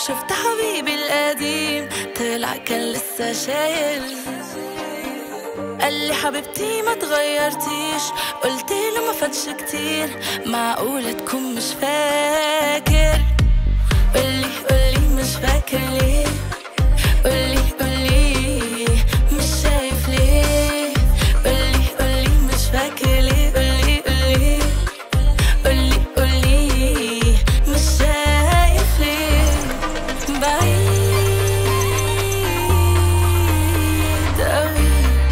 شفت حبيبي القديم طلع كان لسه شايل قال لي حبيبتي ما تغيرتيش قلت له ما فاتش كتير معقولة تكون مش فاكر قولي قولي مش فاكر ليه قولي قولي مش شايف ليه قولي قولي مش فاكر ليه قولي قولي قولي قولي مش شايف ليه بعيد أوي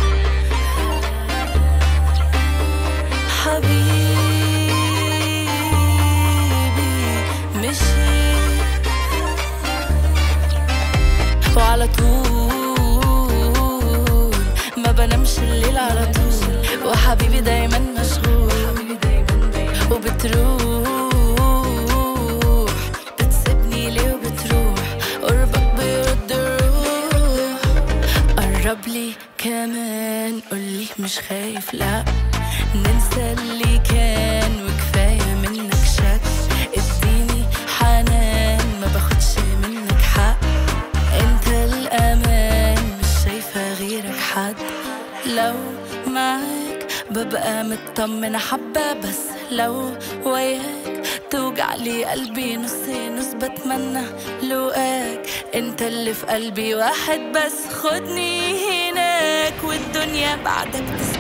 حبيبي مشي وعلى طول ما بنامش الليل على طول وحبيبي دايما مشغول وبتروح بتسيبني ليه وبتروح قربك بيرد الروح قرب لي كمان قولي مش خايف لا ننسى اللي كان وكفاية منك شك اديني حنان ما باخدش منك حق انت الامان مش شايفة غيرك حد لو معاك ببقى مطمنة حبة بس لو وياك توجع لي قلبي نص نص بتمنى لقاك انت اللي في قلبي واحد بس خدني هناك والدنيا بعدك تسمع